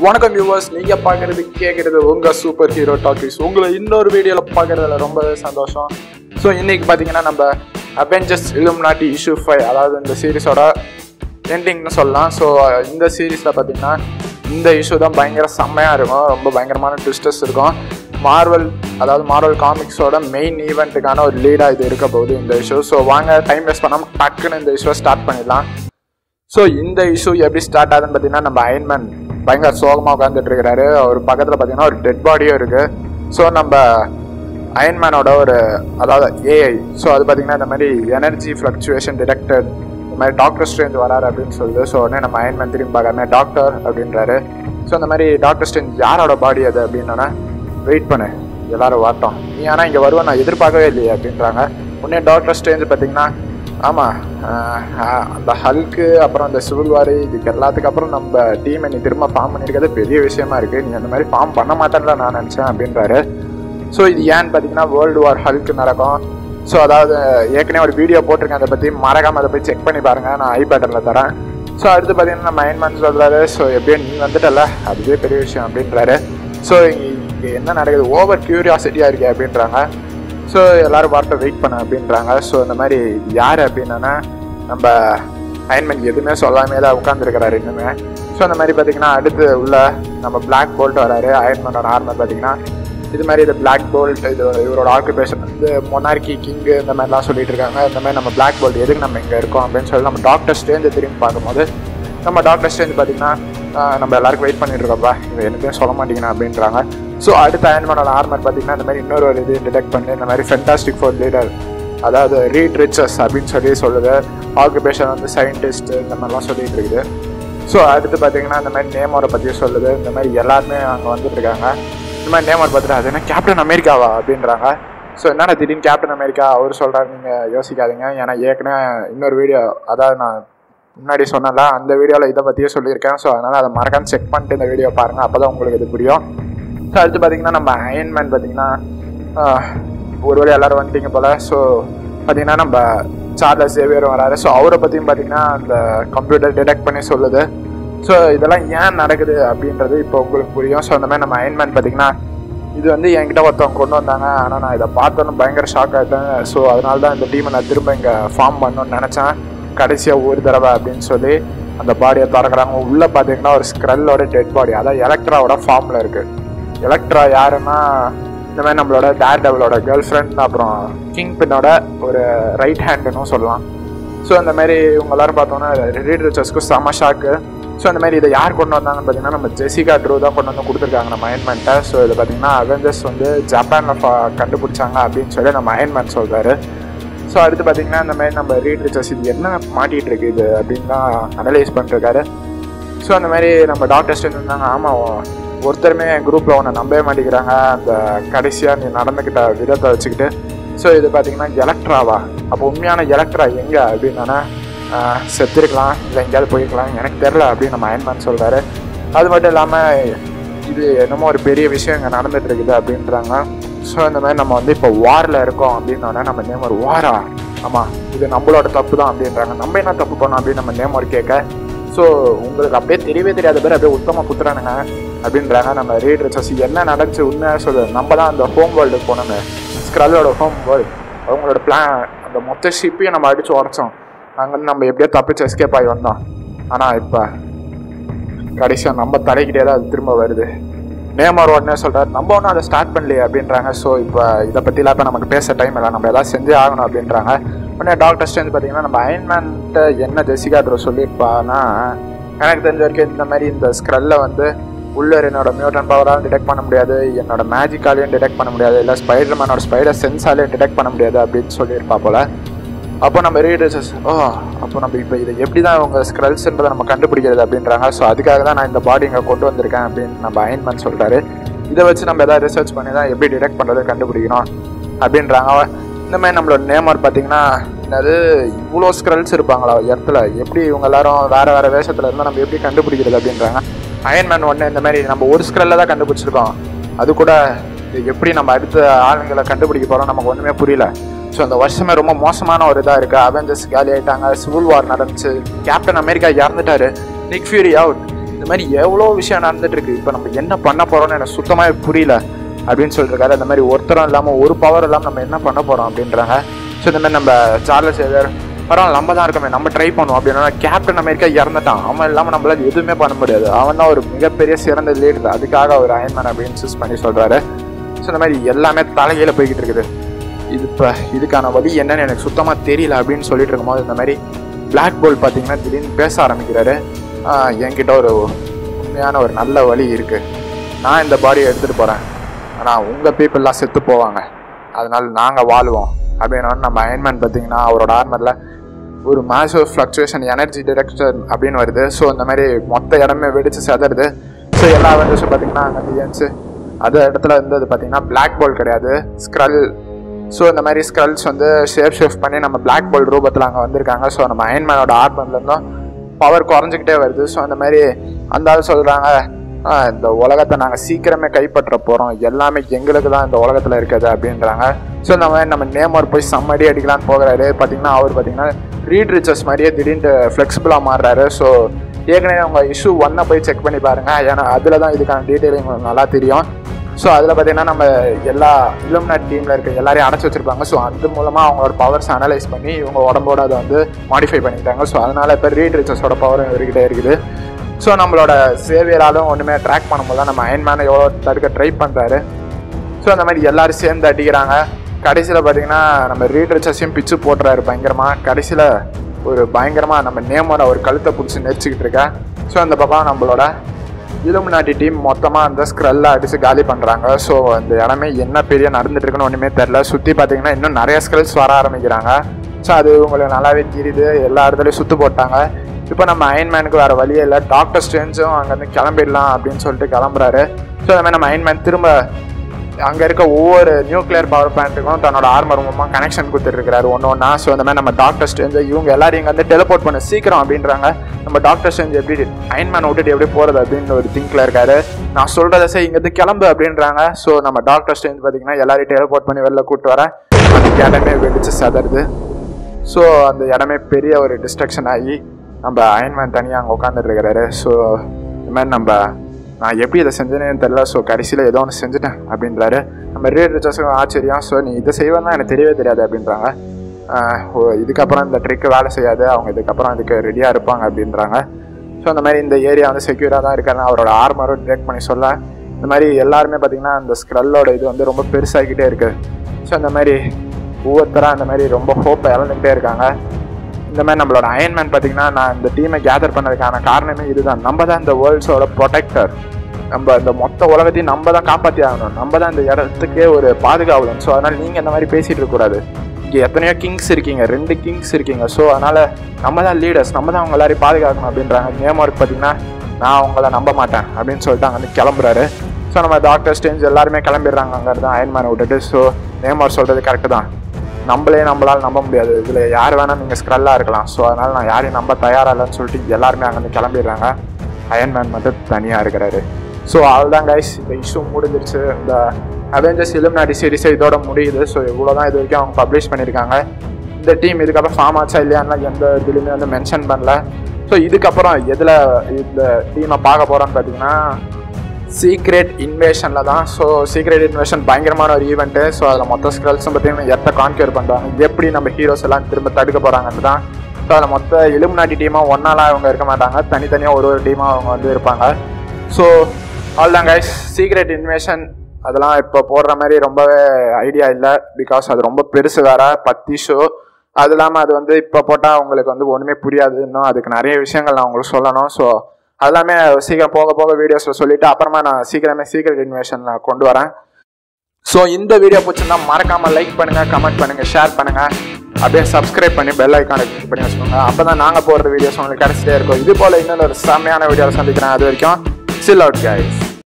வணக்கம் வியூவர்ஸ் நீங்க பார்க்கறது கேட்கறது உங்க சூப்பர் ஹீரோ டாக்கிஸ் உங்களை இன்னொரு வீடியோல பார்க்கறதுல ரொம்பவே சந்தோஷம் ஸோ இன்னைக்கு பார்த்தீங்கன்னா நம்ம அவெஞ்சர்ஸ் இலுமினாட்டி இஷ்யூ ஃபைவ் அதாவது இந்த சீரிஸோட எண்டிங்னு சொல்லலாம் ஸோ இந்த சீரீஸில் பார்த்தீங்கன்னா இந்த இஷ்யூ தான் பயங்கர செம்மையாக இருக்கும் ரொம்ப பயங்கரமான ட்விஸ்டர்ஸ் இருக்கும் மார்வல் அதாவது மார்வல் காமிக்ஸோட மெயின் ஈவெண்ட்டுக்கான ஒரு லீடாக இது இருக்க போகுது இந்த இஷ்யூ ஸோ வாங்க டைம் வேஸ்ட் பண்ணாமல் டக்குன்னு இந்த இஷ்யூவை ஸ்டார்ட் பண்ணிடலாம் ஸோ இந்த இஷ்யூ எப்படி ஸ்டார்ட் ஆகுதுன்னு பார்த்தீங்கன்னா நம்ம அயன்மேன் பயங்கர சோகமாக உட்காந்துட்டு இருக்கிறாரு அவர் பக்கத்தில் பார்த்தீங்கன்னா ஒரு டெட் பாடியும் இருக்குது ஸோ நம்ம அயன்மேனோட ஒரு அதாவது ஏஐ ஸோ அது பார்த்தீங்கன்னா இந்த மாதிரி எனர்ஜி ஃப்ளக்சுவேஷன் டிடெக்டட் இந்த மாதிரி டாக்டர் ஸ்ட்ரேஞ்ச் வராரு அப்படின்னு சொல்லுது ஸோ உடனே நம்ம அயன்மேன் திரும்பி பார்க்காம டாக்டர் அப்படின்றாரு ஸோ இந்த மாதிரி டாக்டர் ஸ்ட்ரேஞ்ச் யாரோட பாடி அது அப்படின்னா வெயிட் பண்ணு எல்லாரும் வரட்டும் நீ ஆனால் இங்கே வருவ நான் எதிர்பார்க்கவே இல்லையே அப்படின்றாங்க உடனே டாக்டர் ஸ்ட்ரேஞ்ச் பார்த்தீங்கன்னா ஆமாம் அந்த ஹல்க்கு அப்புறம் அந்த சிவில் வாரி இதுக்கு எல்லாத்துக்கு அப்புறம் நம்ம டீமை நீ திரும்ப ஃபார்ம் பண்ணியிருக்கிறது பெரிய விஷயமா இருக்குது நீ அந்த மாதிரி ஃபார்ம் பண்ண மாட்டேன்ல நான் நினச்சேன் அப்படின்றாரு ஸோ இது ஏன்னு பார்த்தீங்கன்னா வேர்ல்டு வார் ஹல்க்கு நடக்கும் ஸோ அதாவது ஏற்கனவே ஒரு வீடியோ போட்டிருக்கேன் அதை பற்றி மறக்காமல் அதை போய் செக் பண்ணி பாருங்கள் நான் ஐ பேட்டரில் தரேன் ஸோ அடுத்து பார்த்தீங்கன்னா நம்ம அயன்மேன் சொல்கிறாரு ஸோ எப்படியோ நீ வந்துட்டல அதுவே பெரிய விஷயம் அப்படின்றாரு ஸோ இங்கே என்ன நடக்குது ஓவர் க்யூரியாசிட்டியாக இருக்கே அப்படின்றாங்க ஸோ எல்லாரும் வார்த்தை வெயிட் பண்ண அப்படின்றாங்க ஸோ இந்த மாதிரி யார் அப்படின்னா நம்ம அயன்மேன் எதுவுமே சொல்லாமே தான் உட்காந்துருக்கிறாரு இன்னுமே ஸோ அந்த மாதிரி பார்த்தீங்கன்னா அடுத்து உள்ள நம்ம பிளாக் போல்ட் வராரு அயன்மேனோட ஆர்மர் பார்த்தீங்கன்னா இது மாதிரி இது பிளாக் போல்ட் இது இவரோட ஆக்குபேஷன் வந்து மொனார்கி கிங்கு இந்த மாதிரிலாம் சொல்லிட்டு இருக்காங்க இந்த மாதிரி நம்ம பிளாக் போல்ட் எதுக்கு நம்ம இங்கே இருக்கோம் அப்படின்னு சொல்லி நம்ம டாக்டர் ஸ்டேஞ்சை திரும்பி பார்க்கும்போது நம்ம டாக்டர் ஸ்டேஞ்ச் பார்த்தீங்கன்னா ஆஹ், நம்ம எல்லாருக்கும் வெயிட் பண்ணிட்டு இருக்கோம்ப்பா இவன் எனக்கும் சொல்ல மாட்டேங்கிறேன் அப்படின்றாங்க ஸோ அடுத்த அயன்மேனோட ஆர்மர் பார்த்தீங்கன்னா இந்த மாதிரி இன்னொரு ஒரு இது டிடெக்ட் பண்ணி இந்த மாதிரி ஃபென்டாஸ்டிக் ஃபோர் லீடர் அதாவது ரீட் ரிச்சஸ் அப்படின்னு சொல்லி சொல்லுது ஆக்குபேஷன் வந்து சயின்டிஸ்ட் இந்த மாதிரிலாம் சொல்லிட்டு இருக்குது ஸோ அடுத்து பார்த்தீங்கன்னா இந்த மாதிரி நேமோரை பற்றி சொல்லுது இந்த மாதிரி எல்லாருமே அங்கே வந்துட்டு இருக்காங்க இந்த மாதிரி நேமோர் பார்த்துட்டு அது என்ன கேப்டன் அமெரிக்காவா அப்படின்றாங்க ஸோ என்னடா திடீர்னு கேப்டன் அமெரிக்கா அவர் சொல்கிறாரு நீங்கள் யோசிக்காதீங்க ஏன்னா ஏற்கனவே இன்னொரு வீடியோ அதாவது நான் முன்னாடி சொன்னல அந்த வீடியோவில் இதை பற்றியே சொல்லியிருக்கேன் ஸோ அதனால் அதை மறக்காம செக் பண்ணிட்டு இந்த வீடியோ பாருங்கள் அப்போ தான் உங்களுக்கு இது புரியும் ஸோ அடுத்து பார்த்தீங்கன்னா நம்ம அயன்மேன் பார்த்தீங்கன்னா ஆஹ், ஒரு வழி எல்லாரும் வந்துட்டீங்க போல் ஸோ பார்த்தீங்கன்னா நம்ம சார்லஸ் சேவியர் வராரு ஸோ அவரை பற்றியும் பார்த்தீங்கன்னா அந்த கம்ப்யூட்டர் டிடெக்ட் பண்ணி சொல்லுது ஸோ இதெல்லாம் ஏன் நடக்குது அப்படின்றது இப்போ உங்களுக்கு புரியும் ஸோ அந்த மாதிரி நம்ம அயன்மேன் பார்த்தீங்கன்னா இது வந்து என்கிட்ட ஒருத்தவங்க கொண்டு வந்தாங்க ஆனால் நான் இதை பார்த்தோன்னு பயங்கர ஷாக் ஆகிட்டேன் ஸோ அதனால தான் இந்த டீமை நான் திரும்ப இங்கே ஃபார்ம் பண்ணணும்னு நினச்சேன் கடைசியாக ஒரு தடவை அப்படின்னு சொல்லி அந்த பாடியை திறக்கிறாங்க உள்ளே பார்த்தீங்கன்னா ஒரு ஸ்க்ரல்லோட டெட் பாடி அதாவது எலக்ட்ராவோட ஃபார்மில் இருக்குது எலக்ட்ரா யாருன்னா இந்த மாதிரி நம்மளோட டேர் டெவலோட கேர்ள் ஃப்ரெண்ட் அப்புறம் கிங் பின்னோட ஒரு ரைட் ஹேண்டுன்னு சொல்லலாம் ஸோ அந்த மாதிரி இவங்க எல்லாரும் பார்த்தோன்னா ரீட் ரிச்சர்ஸ்க்கு செம ஷாக்கு ஸோ அந்த மாதிரி இதை யார் கொண்டு வந்தாங்கன்னு பார்த்தீங்கன்னா நம்ம ஜெசிகா ட்ரூ தான் கொண்டு வந்து கொடுத்துருக்காங்க நம்ம அயன்மேன்ட்டை ஸோ இதை பார்த்தீங்கன்னா அவெஞ்சர்ஸ் வந்து ஜப்பானில் கண்டுபிடிச்சாங்க அப்படின்னு சொல்லி நம்ம அயன்மேன் சொல்கிறாரு ஸோ அடுத்து பார்த்தீங்கன்னா இந்த மாதிரி நம்ம ரீட் ரிச்சர்ஸ் இது என்ன மாட்டிகிட்டு இருக்கு இது அப்படின்னு தான் அனலைஸ் பண்ணிருக்காரு ஸோ அந்த மாதிரி நம்ம டாக்டர்ஸ் இருந்தாங்க ஆமாம் ஒருத்தருமே என் குரூப்பில் உன்னை நம்பவே மாட்டேங்கிறாங்க அந்த கடைசியாக நீ நடந்துக்கிட்ட விதத்தை வச்சுக்கிட்டு ஸோ இது பார்த்தீங்கன்னா எலக்ட்ராவா அப்போ உண்மையான எலக்ட்ரா எங்கே அப்படின்னா செத்துருக்கலாம் இல்லை எங்கேயாவது போயிருக்கலாம் எனக்கு தெரில அப்படின்னு நம்ம அயன்மேன் சொல்கிறாரு அது மட்டும் இல்லாமல் இது என்னமோ ஒரு பெரிய விஷயம் இங்கே நடந்துட்டு இருக்குது அப்படின்றாங்க ஸோ இந்த மாதிரி நம்ம வந்து இப்போ வாரில் இருக்கோம் அப்படின்னோடனே நம்ம நேம் ஒரு வாரா ஆமாம் இது நம்மளோட தப்பு தான் அப்படின்றாங்க நம்ம என்ன தப்பு பண்ணோம் அப்படின்னு நம்ம நேம் ஒரு கேட்க ஸோ உங்களுக்கு அப்படியே தெரியவே தெரியாத பேர் அப்படியே உத்தம புத்திரானுங்க அப்படின்றாங்க நம்ம ரீட் ரிசர்ஸ் என்ன நடந்துச்சு உண்மையாக சொல்லு நம்ம தான் அந்த ஹோம் வேர்ல்டுக்கு போனோங்க ஸ்க்ரல்லோட ஹோம் வேர்ல்டு அவங்களோட பிளான் அந்த மொத்த ஷிப்பையும் நம்ம அடித்து உடச்சோம் அங்கேருந்து நம்ம எப்படியோ தப்பிச்சு எஸ்கேப் ஆகி வந்தோம் ஆனால் இப்போ கடைசியாக நம்ம தலைக்கிட்டே தான் அது திரும்ப வருது நேமர் உடனே சொல்கிறார் நம்ம ஒன்றும் அதை ஸ்டார்ட் பண்ணலையே அப்படின்றாங்க ஸோ இப்போ இதை பற்றிலாம் இப்போ நமக்கு பேச டைம் இல்லை நம்ம எதாவது செஞ்சே ஆகணும் அப்படின்றாங்க உடனே டாக்டர் ஸ்ட்ரேஞ்ச் பார்த்தீங்கன்னா நம்ம அயன்மேன்ட்ட என்ன ஜெசிகா ட்ரோ சொல்லியிருப்பான்னா எனக்கு தெரிஞ்ச வரைக்கும் இந்த மாதிரி இந்த ஸ்க்ரல்ல வந்து உள்ள என்னோட மியூட்டன் பவராலும் டிடெக்ட் பண்ண முடியாது என்னோட மேஜிக்காலையும் டிடெக்ட் பண்ண முடியாது இல்லை ஸ்பைடர் மேனோட ஸ்பைடர் சென்ஸாலையும் டிடெக்ட் பண்ண முடியாது அப்படின்னு சொல்லியிருப்பா போல அப்போ நம்ம ரீடர்ஸஸ் ஓ அப்போ நம்ம இப்போ இதை எப்படி தான் உங்கள் ஸ்க்ரல்ஸ்ன்றதை நம்ம கண்டுபிடிக்கிறது அப்படின்றாங்க ஸோ அதுக்காக தான் நான் இந்த பாடி இங்கே கொண்டு வந்திருக்கேன் அப்படின்னு நம்ம அயன்மேன் சொல்கிறாரு இதை வச்சு நம்ம எதாவது ரிசர்ச் பண்ணி தான் எப்படி டிடெக்ட் பண்ணுறது கண்டுபிடிக்கணும் அப்படின்றாங்க இந்த மாதிரி நம்மளோட நேமர் பார்த்தீங்கன்னா என்னது இவ்வளோ ஸ்க்ரல்ஸ் இருப்பாங்களா இடத்துல எப்படி இவங்க எல்லாரும் வேறு வேறு வேஷத்தில் இருந்தால் நம்ம எப்படி கண்டுபிடிக்கிறது அப்படின்றாங்க அயன்மேன் ஒன்று இந்த மாதிரி நம்ம ஒரு ஸ்க்ரல்ல தான் கண்டுபிடிச்சிருக்கோம் அது கூட இது எப்படி நம்ம அடுத்த ஆளுங்களை கண்டுபிடிக்க போகிறோம் நமக்கு ஒன்றுமே புரியல ஸோ அந்த வருஷமே ரொம்ப மோசமான ஒரு இதாக இருக்குது அவெஞ்சர்ஸ் காலி ஆயிட்டாங்க சிவில் வார் நடந்துச்சு கேப்டன் அமெரிக்கா இறந்துட்டாரு நிக் ஃபியூரி அவுட் இந்த மாதிரி எவ்வளோ விஷயம் நடந்துட்டு இருக்கு இப்போ நம்ம என்ன பண்ண போறோம்னு எனக்கு சுத்தமாக புரியல அப்படின்னு சொல்லியிருக்காரு அந்த மாதிரி ஒருத்தரும் இல்லாமல் ஒரு பவர் இல்லாமல் நம்ம என்ன பண்ண போறோம் அப்படின்றாங்க ஸோ இந்த மாதிரி நம்ம சார்லஸ் சேவியர் பரவாயில்ல நம்ம தான் இருக்கோமே நம்ம ட்ரை பண்ணுவோம் அப்படின்னா கேப்டன் அமெரிக்கா இறந்துட்டான் அவன் இல்லாமல் நம்மளால எதுவுமே பண்ண முடியாது அவன் தான் ஒரு மிகப்பெரிய சிறந்த லீடர் அதுக்காக ஒரு அயன்மேன் அப்படின்னு இன்சிஸ்ட் பண்ணி சொல்றாரு ஸோ இந்த மாதிரி எல்லாமே தலைகீழ போய்கிட்டு இருக்குது இது இப்போ இதுக்கான வழி என்னன்னு எனக்கு சுத்தமாக தெரியல அப்படின்னு சொல்லிட்டு இருக்கும்போது இந்த மாதிரி பிளாக் போல் பார்த்தீங்கன்னா திடீர்னு பேச ஆரம்பிக்கிறாரு ஆஹ் என்கிட்ட ஒரு உண்மையான ஒரு நல்ல வழி இருக்குது நான் இந்த பாடியை எடுத்துகிட்டு போகிறேன் ஆனால் உங்கள் பீப்புளெலாம் செத்து போவாங்க அதனால நாங்கள் வாழ்வோம் அப்படின்னா நம்ம அயன்மேன் பார்த்தீங்கன்னா அவரோட ஆர்மரில் ஒரு மேசிவ் ஃப்ளக்சுவேஷன் எனர்ஜி டிரெக்ஷன் அப்படின்னு வருது ஸோ இந்த மாதிரி மொத்த இடமே வெடிச்சு செதறுது ஸோ எல்லா வெண்டர்ஸும் பார்த்தீங்கன்னா அங்கே டிஎன்ஸு அது இடத்துல இருந்தது பார்த்தீங்கன்னா பிளாக் போல் கிடையாது ஸ்க்ரல் ஸோ இந்த மாதிரி ஸ்க்ரல்ஸ் வந்து ஷேப் ஷிஃப்ட் பண்ணி நம்ம பிளாக் போல் ரூபத்தில் அங்கே வந்திருக்காங்க ஸோ நம்ம அயன்மேனோட ஆர்மர்லேருந்தும் பவர் குறைஞ்சிக்கிட்டே வருது ஸோ அந்த மாதிரி அந்த ஆள் சொல்கிறாங்க இந்த உலகத்தை நாங்கள் சீக்கிரமே கைப்பற்ற போகிறோம் எல்லாமே எங்களுக்கு தான் இந்த உலகத்தில் இருக்குது அப்படின்றாங்க ஸோ இந்த மாதிரி நம்ம நேமர் போய் செம்மடி அடிக்கலான்னு போகிறாரு பார்த்தீங்கன்னா அவர் பார்த்தீங்கன்னா ரீட் ரிச்சர்ஸ் மாதிரியே திடீர்னு ஃப்ளெக்சிபிளாக மாறுறாரு ஸோ ஏற்கனவே அவங்க இஷ்யூ ஒன்னை போய் செக் பண்ணி பாருங்கள் ஏன்னா அதில் தான் இதுக்கான டீட்டெயிலிங் உங்களுக்கு நல்லா தெரியும் ஸோ அதில் பார்த்தீங்கன்னா நம்ம எல்லா இலுமினாட் டீமில் இருக்க எல்லாரையும் அடைச்சி வச்சிருப்பாங்க ஸோ அது மூலமாக அவங்களோட பவர்ஸ் அனலைஸ் பண்ணி இவங்க உடம்போட அதை வந்து மாடிஃபை பண்ணிக்கிட்டாங்க ஸோ அதனால் இப்போ ரீட் ரிச்சர்ஸோட பவரும் இவர்கிட்ட இருக்குது ஸோ நம்மளோட சேவியராலும் ஒன்றுமே ட்ராக் பண்ணும்போது தான் நம்ம அயன்மேனை எவ்வளோ தடுக்க ட்ரை பண்ணுறாரு ஸோ அந்த மாதிரி எல்லாரும் சேர்ந்து அடிக்கிறாங்க கடைசியில் பார்த்தீங்கன்னா நம்ம ரீட் ரிச்சர்ஸையும் பிச்சு போட்டுறாரு பயங்கரமாக கடைசியில் ஒரு பயங்கரமாக நம்ம நேமோட ஒரு கழுத்தை பிடிச்சி நெரிச்சிக்கிட்டு இருக்கேன் ஸோ அந்த பக்கம் நம்மளோட இலுமினாட்டி டீம் மொத்தமாக அந்த ஸ்க்ரல்ல அடித்து காலி பண்ணுறாங்க ஸோ அந்த இடமே என்ன பெரிய நடந்துட்டு இருக்குன்னு ஒன்றுமே தெரில சுற்றி பார்த்தீங்கன்னா இன்னும் நிறைய ஸ்க்ரல்ஸ் வர ஆரம்பிக்கிறாங்க ஸோ அது உங்களுக்கு நல்லாவே தெரியுது எல்லா இடத்துலையும் சுற்று போட்டாங்க இப்போ நம்ம அயன்மேனுக்கு வேறு வழியே இல்லை டாக்டர் ஸ்ட்ரேஞ்சும் அங்கேருந்து கிளம்பிடலாம் அப்படின்னு சொல்லிட்டு கிளம்புறாரு ஸோ அந்த மாதிரி நம்ம அயன்மேன் திரும்ப அங்கே இருக்க ஒவ்வொரு நியூக்ளியர் பவர் பிளான்ட்டுக்கும் தன்னோட ஆர்மர் மூலமாக கனெக்ஷன் கொடுத்துருக்காரு ஒன்று ஒன்றா ஸோ இந்த மாதிரி நம்ம டாக்டர் ஸ்டேஞ்ச் இவங்க எல்லாரும் இங்கே வந்து டெலிபோர்ட் பண்ண சீக்கிரம் அப்படின்றாங்க நம்ம டாக்டர் ஸ்டேஞ்ச் எப்படி அயன்மேன் விட்டுட்டு எப்படி போகிறது அப்படின்னு ஒரு திங்கில் இருக்காரு நான் சொல்கிறத சரி இங்கேருந்து கிளம்பு அப்படின்றாங்க ஸோ நம்ம டாக்டர் ஸ்டேஞ்ச் பார்த்தீங்கன்னா எல்லாரையும் டெலிபோர்ட் பண்ணி வெளில கூப்பிட்டு வரேன் அந்த இடமே வெடிச்சு சதறுது ஸோ அந்த இடமே பெரிய ஒரு டிஸ்ட்ரக்ஷன் ஆகி நம்ம அயன்மேன் தனியாக அங்கே உட்காந்துட்டு இருக்கிறாரு ஸோ இந்த மாதிரி நம்ம நான் எப்படி இதை செஞ்சேன்னு தெரில ஸோ கடைசியில் ஏதோ ஒன்று செஞ்சுட்டேன் அப்படின்றாரு நம்ம ரீட் ரிச்சர்ஸுக்கும் ஆச்சரியம் ஸோ நீ இதை செய்வேன்னா எனக்கு தெரியவே தெரியாது அப்படின்றாங்க ஆஹ் ஓ இதுக்கப்புறம் இந்த ட்ரிக்கு வேலை செய்யாது அவங்க இதுக்கப்புறம் அதுக்கு ரெடியாக இருப்பாங்க அப்படின்றாங்க ஸோ அந்த மாதிரி இந்த ஏரியா வந்து செக்யூராக தான் இருக்காங்க அவரோட ஆர்மரும் டிரெக்ட் பண்ணி சொல்ல இந்த மாதிரி எல்லாருமே பார்த்தீங்கன்னா அந்த ஸ்க்ரல்லோட இது வந்து ரொம்ப பெருசாகிக்கிட்டே இருக்குது ஸோ இந்த மாதிரி ஒவ்வொருத்தராக அந்த மாதிரி ரொம்ப ஹோப்பை இழந்துக்கிட்டே இருக்காங்க இந்த மாதிரி நம்மளோட அயன்மேன் பார்த்தீங்கன்னா நான் இந்த டீமை கேதர் பண்ணதுக்கான காரணமே இதுதான் நம்ம தான் இந்த வேர்ல்ட்ஸோட ப்ரொடெக்டர் நம்ம இந்த மொத்த உலகத்தையும் நம்ம தான் காப்பாற்றி ஆகணும் நம்ம தான் இந்த இடத்துக்கே ஒரு பாதுகாவலன் ஸோ அதனால் நீங்கள் இந்த மாதிரி பேசிகிட்டு இருக்கக்கூடாது இங்கே எத்தனையோ கிங்ஸ் இருக்கீங்க ரெண்டு கிங்ஸ் இருக்கீங்க ஸோ அதனால் நம்ம தான் லீடர்ஸ் நம்ம தான் அவங்க எல்லாரையும் பாதுகாக்கணும் அப்படின்றாங்க நேம் ஒர்க் பார்த்தீங்கன்னா நான் அவங்கள நம்ப மாட்டேன் அப்படின்னு சொல்லிட்டு அங்கே வந்து கிளம்புறாரு ஸோ நம்ம டாக்டர் ஸ்டேஞ்ச் எல்லாருமே கிளம்பிடுறாங்க அங்கே தான் அயன்மேனை விட்டுட்டு ஸோ நேம் ஒர்க் சொல்கிறது கரெக்டு தான் நம்மளே நம்மளால் நம்ப முடியாது இதில் யார் வேணால் நீங்கள் ஸ்க்ரல்லாக இருக்கலாம் ஸோ அதனால் நான் யாரையும் நம்ப தயாராக இல்லைன்னு சொல்லிட்டு எல்லாருமே அங்கேருந்து கிளம்பிடுறாங்க அயன்மேன் மட்டும் தனியாக இருக்கிறாரு ஸோ அவ்வளோதான் கைஸ் இந்த இஷ்யூ முடிஞ்சிருச்சு இந்த அவெஞ்சர்ஸ் இலுமினாடி சீரிஸை இதோட முடியுது ஸோ இவ்வளோ தான் இது வரைக்கும் அவங்க பப்ளிஷ் பண்ணியிருக்காங்க இந்த டீம் இதுக்கப்புறம் ஃபார்ம் ஆச்சா இல்லையான்னா எந்த இதுலையுமே வந்து மென்ஷன் பண்ணல ஸோ இதுக்கப்புறம் எதில் இந்த டீமை பார்க்க போகிறோன்னு பார்த்தீங்கன்னா சீக்ரெட் இன்வேஷனில் தான் ஸோ சீக்ரெட் இன்வேஷன் பயங்கரமான ஒரு ஈவெண்ட்டு ஸோ அதில் மொத்த ஸ்கிரல்ஸும் பார்த்தீங்கன்னா எத்த கான்கியர் பண்ணுறாங்க எப்படி நம்ம ஹீரோஸ் எல்லாம் திரும்ப தடுக்க போகிறாங்கன்னு தான் ஸோ அதில் மொத்த இலுமினாட்டி டீமாக ஒன்னாலாம் அவங்க இருக்க மாட்டாங்க தனித்தனியாக ஒரு ஒரு டீமாக அவங்க வந்து இருப்பாங்க ஸோ அவ்வளோதான் கைஸ் சீக்ரெட் இன்வேஷன் அதெல்லாம் இப்போ போடுற மாதிரி ரொம்பவே ஐடியா இல்லை பிகாஸ் அது ரொம்ப பெருசு வேற பத்தி ஷோ அது இல்லாமல் அது வந்து இப்போ போட்டால் உங்களுக்கு வந்து ஒன்றுமே புரியாது இன்னும் அதுக்கு நிறைய விஷயங்கள் நான் உங்களுக்கு சொல்லணும் ஸோ அதெல்லாமே சீக்கிரம் போக போக வீடியோஸில் சொல்லிவிட்டு அப்புறமா நான் சீக்கிரமே சீக்ரெட் இன்வேஷனில் கொண்டு வரேன் ஸோ இந்த வீடியோ பிடிச்சிருந்தா மறக்காமல் லைக் பண்ணுங்கள் கமெண்ட் பண்ணுங்கள் ஷேர் பண்ணுங்கள் அப்படியே சப்ஸ்கிரைப் பண்ணி பெல் ஐக்கானை கிளிக் பண்ணி வச்சுக்கோங்க அப்போ தான் நாங்கள் போடுற வீடியோஸ் உங்களுக்கு கிடச்சிட்டே இருக்கும் இது போல் இன்னொரு செம்மையான வீடியோவில் சந்திக்கிறேன் அது வரைக்கும் சில் அவுட் கைஸ்